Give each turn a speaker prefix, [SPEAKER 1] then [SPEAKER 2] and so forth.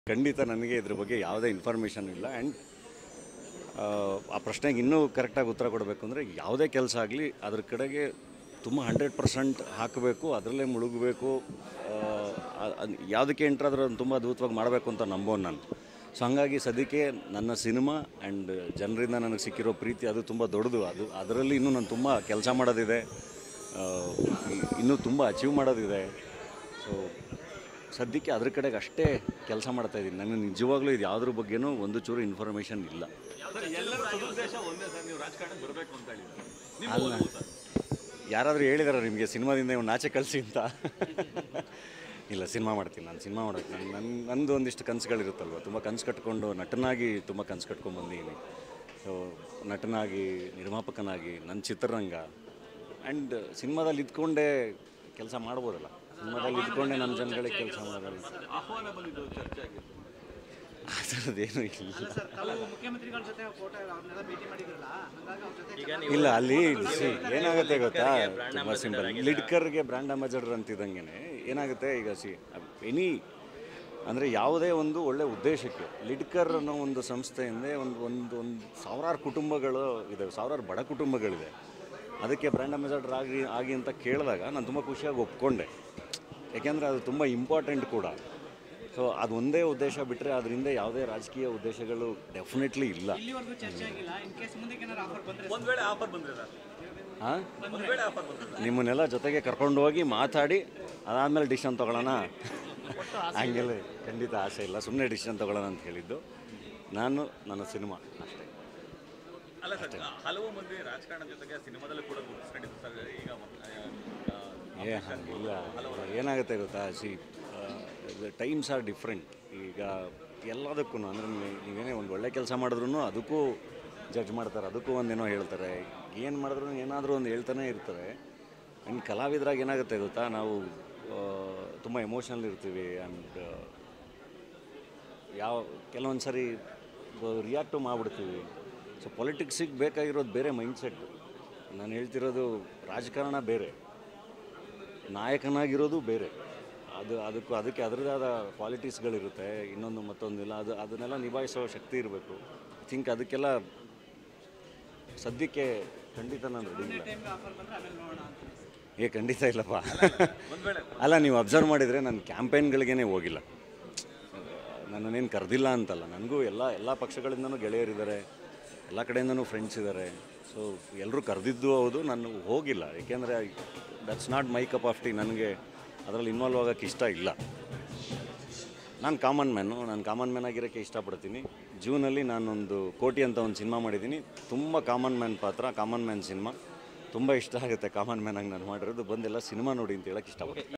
[SPEAKER 1] ಖಂಡಿತ ನನಗೆ ಇದ್ರ ಬಗ್ಗೆ ಯಾವುದೇ ಇನ್ಫಾರ್ಮೇಷನ್ ಇಲ್ಲ ಆ್ಯಂಡ್ ಆ ಪ್ರಶ್ನೆಗೆ ಇನ್ನೂ ಕರೆಕ್ಟಾಗಿ ಉತ್ತರ ಕೊಡಬೇಕು ಅಂದರೆ ಯಾವುದೇ ಕೆಲಸ ಆಗಲಿ ಅದ್ರ ಕಡೆಗೆ ತುಂಬ ಹಂಡ್ರೆಡ್ ಪರ್ಸೆಂಟ್ ಹಾಕಬೇಕು ಅದರಲ್ಲೇ ಮುಳುಗಬೇಕು ಯಾವುದಕ್ಕೆ ಎಂಟ್ರಾದ್ರೂ ಅದನ್ನು ತುಂಬ ಅದ್ಭುತವಾಗಿ ಮಾಡಬೇಕು ಅಂತ ನಂಬೋನು ನಾನು ಸೊ ಹಾಗಾಗಿ ಸದ್ಯಕ್ಕೆ ನನ್ನ ಸಿನಿಮಾ ಆ್ಯಂಡ್ ಜನರಿಂದ ನನಗೆ ಸಿಕ್ಕಿರೋ ಪ್ರೀತಿ ಅದು ತುಂಬ ದೊಡ್ಡದು ಅದು ಅದರಲ್ಲಿ ಇನ್ನೂ ನಾನು ತುಂಬ ಕೆಲಸ ಮಾಡೋದಿದೆ ಆ, ಇ- ಇನ್ನೂ ತುಂಬ ಅಚೀವ್ ಮಾಡೋದಿದೆ ಸೊ ಸದ್ಯಕ್ಕೆ ಅದ್ರ ಕಡೆಗೆ ಅಷ್ಟೇ ಕೆಲಸ ಮಾಡ್ತಾ ಇದ್ದೀನಿ ನನಗೆ ನಿಜವಾಗ್ಲೂ ಇದು ಯಾವುದ್ರ ಬಗ್ಗೆನೂ ಒಂದು ಚೂರು ಇನ್ಫಾರ್ಮೇಷನ್ ಇಲ್ಲ
[SPEAKER 2] ಎಲ್ಲರ ಸದುದ್ದೇಶ ಒಂದೇ ಸರ್ ನೀವು ರಾಜಕಾರಣಕ್ಕೆ ಬರಬೇಕು ಅಂತ ಹೇಳಿದ್ದಾರೆ ನಿಮ್ಮ
[SPEAKER 1] ಅಲ್ಲ
[SPEAKER 2] ಒಲವು ಸರ್
[SPEAKER 1] ಯಾರಾದರೂ ಹೇಳಿದಾರ ನಿಮಗೆ ಸಿನಿಮಾದಿಂದ ಇವ್ನು ಆಚೆ ಕಳಿಸಿ ಅಂತ ಇಲ್ಲ ಸಿನಿಮಾ ಮಾಡ್ತೀನಿ ನಾನು ಸಿನಿಮಾ ಮಾಡೋದು ನನ್ನ ನನ್ನ ನಂದು ಒಂದಿಷ್ಟು ಕನಸುಗಳಿರುತ್ತಲ್ವ ತುಂಬ ಕನಸು ಕಟ್ಕೊಂಡು ನಟನಾಗಿ ತುಂಬ ಕನಸು ಕಟ್ಕೊಂಡು ಬಂದಿದ್ದೀನಿ ಸೊ ನಟನಾಗಿ ನಿರ್ಮಾಪಕನಾಗಿ ನನ್ನ ಚಿತ್ರರಂಗ ಆ್ಯಂಡ್ ಸಿನಿಮಾದಲ್ಲಿ ಇದ್ಕೊಂಡೇ ಕೆಲಸ ಮಾಡ್ಬೋದಲ್ಲ ಸಿನಿಮಾದಲ್ಲಿ ಇದ್ಕೊಂಡೇ ನಮ್ಮ ಜನಗಳಿಗೆ ಕೆಲಸ ಮಾಡೋದಲ್ಲ
[SPEAKER 2] ಆಹ್ವಾನ ಬಂದಿದ್ದು ಚರ್ಚೆ ಆಗಿತ್ತು
[SPEAKER 1] ಆ ಥರದ್ದೇನೂ ಇಲ್ಲ
[SPEAKER 3] ತಾವು ಮುಖ್ಯಮಂತ್ರಿಗಳ ಜೊತೆ ಫೋಟೋ ಅವ್ರನ್ನೆಲ್ಲ ಭೇಟಿ ಮಾಡಿದ್ರಲ್ಲ ಹಂಗಾಗಿ ಅವ್ರ ಜೊತೆ
[SPEAKER 1] ಇಲ್ಲ ಅಲ್ಲಿ ಸಿ ಏನಾಗುತ್ತೆ ಗೊತ್ತಾ ತುಂಬ ಸಿಂಪಲ್ ಲಿಡ್ಕರ್ಗೆ ಬ್ರ್ಯಾಂಡ್ ಅಂಬಾಸಡರ್ ಅಂತಿದ್ದಂಗೆ ಏನಾಗುತ್ತೆ ಈಗ ಸಿ ಎನಿ ಅಂದರೆ ಯಾವುದೇ ಒಂದು ಒಳ್ಳೆ ಉದ್ದೇಶಕ್ಕೆ ಲಿಡ್ಕರ್ ಅನ್ನೋ ಒಂದು ಸಂಸ್ಥೆಯಿಂದ ಒಂದು ಒಂದು ಒಂದು ಸಾವಿರಾರು ಕುಟುಂಬಗಳು ಇದೆ ಸಾವಿರಾರು ಬಡ ಕುಟುಂಬಗಳಿದೆ ಅದಕ್ಕೆ ಬ್ರ್ಯಾಂಡ್ ಅಂಬಾಸಡರ್ ಆಗಿ ಆಗಿ ಅಂತ ಕೇಳಿದಾಗ ನಾನು ತುಂಬ ಖುಷಿಯಾಗಿ ಒಪ್ಕೊಂಡೆ ಯಾಕೆಂದರೆ ಅದು ತುಂಬ ಇಂಪಾರ್ಟೆಂಟ್ ಕೂಡ ಸೊ ಅದು ಒಂದೇ ಉದ್ದೇಶ ಬಿಟ್ಟರೆ ಅದರಿಂದ ಯಾವುದೇ ರಾಜಕೀಯ ಉದ್ದೇಶಗಳು ಡೆಫಿನೆಟ್ಲಿ ಇಲ್ಲ
[SPEAKER 3] ಇಲ್ಲಿವರೆಗೂ ಚರ್ಚೆ ಆಗಿಲ್ಲ ಇನ್ ಕೇಸ್ ಮುಂದಕ್ಕೆ ಏನಾದ್ರು ಆಫರ್ ಬಂದ್ರೆ
[SPEAKER 2] ಒಂದ್ ವೇಳೆ ಆಫರ್ ಬಂದ್ರೆ ಸರ್
[SPEAKER 1] ಹಾಂ
[SPEAKER 2] ಒಂದ್ ವೇಳೆ ಆಫರ್ ಬಂದ್ರೆ
[SPEAKER 1] ನಿಮ್ಮನ್ನೆಲ್ಲ ಜೊತೆಗೆ ಕರ್ಕೊಂಡು ಹೋಗಿ ಮಾತಾಡಿ ಅದಾದಮೇಲೆ ಡಿಸಿಷನ್ ತೊಗೊಳ್ಳೋಣ ಹಂಗೆಲ್ಲ ಖಂಡಿತ ಆಸೆ ಇಲ್ಲ ಸುಮ್ಮನೆ ಡಿಸಿಷನ್ ತೊಗೊಳ್ಳೋಣ ಅಂತ ಹೇಳಿದ್ದು ನಾನು ನನ್ನ ಸಿನಿಮಾ ಅಷ್ಟೇ
[SPEAKER 2] ಅಲ್ಲ ಸರ್ ಹಲವು ಮಂದಿ ರಾಜಕಾರಣ ಜೊತೆಗೆ ಸಿನಿಮಾದಲ್ಲೂ ಕೂಡ ಗುರುತಿಸ್ಕೊಂಡಿದ್ದು ಸರ್ ಈಗ ಆ, ಆ,
[SPEAKER 1] ಏ ಹಂಗಿಲ್ಲ ಏನಾಗುತ್ತೆ ಗೊತ್ತಾ ಸಿ ಟೈಮ್ಸ್ ಆರ್ ಡಿಫ್ರೆಂಟ್ ಈಗ ಎಲ್ಲದಕ್ಕೂ ಅಂದರೆ ನೀವೇನೇ ಒಂದು ಒಳ್ಳೆ ಕೆಲಸ ಮಾಡಿದ್ರು ಅದಕ್ಕೂ ಜಡ್ಜ್ ಮಾಡ್ತಾರೆ ಅದಕ್ಕೂ ಒಂದೇನೋ ಹೇಳ್ತಾರೆ ಏನು ಮಾಡಿದ್ರು ಏನಾದರೂ ಒಂದು ಹೇಳ್ತಾನೆ ಇರ್ತಾರೆ ಆ್ಯಂಡ್ ಕಲಾವಿದ್ರಾಗ ಏನಾಗುತ್ತೆ ಗೊತ್ತಾ ನಾವು ತುಂಬ ಎಮೋಷ್ನಲ್ ಇರ್ತೀವಿ ಆ್ಯಂಡ್ ಯಾವ ಕೆಲವೊಂದು ಸರಿ ರಿಯಾಕ್ಟು ಮಾಡಿಬಿಡ್ತೀವಿ ಸೊ ಪೊಲಿಟಿಕ್ಸಿಗೆ ಬೇಕಾಗಿರೋದು ಬೇರೆ ಮೈಂಡ್ಸೆಟ್ ನಾನು ಹೇಳ್ತಿರೋದು ರಾಜಕಾರಣ ಬೇರೆ ನಾಯಕನಾಗಿರೋದು ಬೇರೆ ಅದು ಅದಕ್ಕೂ ಅದಕ್ಕೆ ಅದರದೇ ಆದ ಕ್ವಾಲಿಟೀಸ್ಗಳಿರುತ್ತೆ ಇನ್ನೊಂದು ಮತ್ತೊಂದಿಲ್ಲ ಅದು ಅದನ್ನೆಲ್ಲ ನಿಭಾಯಿಸೋ ಶಕ್ತಿ ಇರಬೇಕು ಐ ಥಿಂಕ್ ಅದಕ್ಕೆಲ್ಲ ಸದ್ಯಕ್ಕೆ ಖಂಡಿತ ನಾನು ರೆಡಿ ಇಲ್ಲ
[SPEAKER 3] ಟೈಮ್ಗೆ ಆಫರ್ ಬಂದ್ರೆ ಆಮೇಲೆ ನೋಡೋಣ ಅಂತ
[SPEAKER 1] ಏ ಖಂಡಿತ ಇಲ್ಲಪ್ಪ
[SPEAKER 2] ಒಂದ್ ವೇಳೆ
[SPEAKER 1] ಅಲ್ಲ ನೀವು ಅಬ್ಸರ್ವ್ ಮಾಡಿದರೆ ನಾನು ಕ್ಯಾಂಪೇನ್ಗಳಿಗೇ ಹೋಗಿಲ್ಲ ನನ್ನನ್ನೇನು ಕರೆದಿಲ್ಲ ಅಂತಲ್ಲ ನನಗೂ ಎಲ್ಲ ಎಲ್ಲ ಪಕ್ಷಗಳಿಂದನೂ ಗೆಳೆಯರಿದ್ದಾರೆ ಎಲ್ಲ ಕಡೆಯಿಂದನೂ ಫ್ರೆಂಡ್ಸ್ ಇದ್ದಾರೆ ಸೊ ಎಲ್ಲರೂ ಕರೆದಿದ್ದು ಹೌದು ನಾನು ಹೋಗಿಲ್ಲ ಏಕೆಂದರೆ that's not my cup of tea ನನಗೆ ಅದರಲ್ಲಿ ಇನ್ವಾಲ್ವ್ ಆಗೋಕ್ಕೆ ಇಷ್ಟ ಇಲ್ಲ ನಾನು ಕಾಮನ್ ಮ್ಯಾನು ನಾನು ಕಾಮನ್ ಮ್ಯಾನ್ ಆಗಿರೋಕ್ಕೆ ಇಷ್ಟಪಡ್ತೀನಿ ಜೂನಲ್ಲಿ ನಾನೊಂದು ಕೋಟಿ ಅಂತ ಒಂದು ಸಿನಿಮಾ ಮಾಡಿದ್ದೀನಿ ತುಂಬ ಕಾಮನ್ ಮ್ಯಾನ್ ಪಾತ್ರ ಕಾಮನ್ ಮ್ಯಾನ್ ಸಿನಿಮಾ ತುಂಬ ಇಷ್ಟ ಆಗುತ್ತೆ ಕಾಮನ್ ಮ್ಯಾನ್ ಆಗಿ ನಾನು ಮಾಡಿರೋದು ಬಂದೆಲ್ಲ ಸಿನಿಮಾ ನೋಡಿ ಅಂತ ಹೇಳಕ್ಕೆ ಇಷ್ಟಪಡ್ತೀನಿ